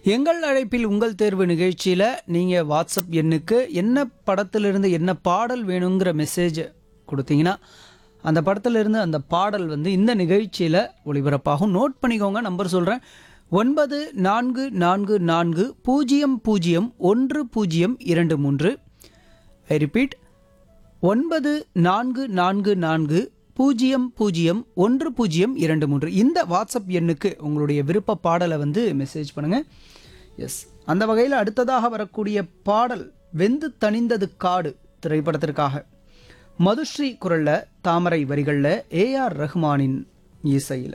எங்கள் அழைப்பில் உங்கள் தேர்வு நிகழ்ச்சியில் நீங்கள் வாட்ஸ்அப் எண்ணுக்கு என்ன படத்திலிருந்து என்ன பாடல் வேணுங்கிற மெசேஜ் கொடுத்தீங்கன்னா அந்த படத்திலிருந்து அந்த பாடல் வந்து இந்த நிகழ்ச்சியில் ஒளிபரப்பாகும் நோட் பண்ணிக்கோங்க நம்பர் சொல்கிறேன் ஒன்பது நான்கு நான்கு நான்கு பூஜ்ஜியம் பூஜ்ஜியம் ஒன்று பூஜ்ஜியம் இரண்டு மூன்று ஐ ரிப்பீட் ஒன்பது நான்கு நான்கு நான்கு பூஜ்ஜியம் பூஜ்ஜியம் ஒன்று பூஜ்ஜியம் இரண்டு மூன்று இந்த வாட்ஸ்அப் எண்ணுக்கு உங்களுடைய விருப்ப பாடலை வந்து மெசேஜ் பண்ணுங்கள் எஸ் அந்த வகையில் அடுத்ததாக வரக்கூடிய பாடல் வெந்து தணிந்தது காடு திரைப்படத்திற்காக மதுஸ்ரீ குரல்ல தாமரை வரிகளில் ஏஆர் ரஹ்மானின் இசையில்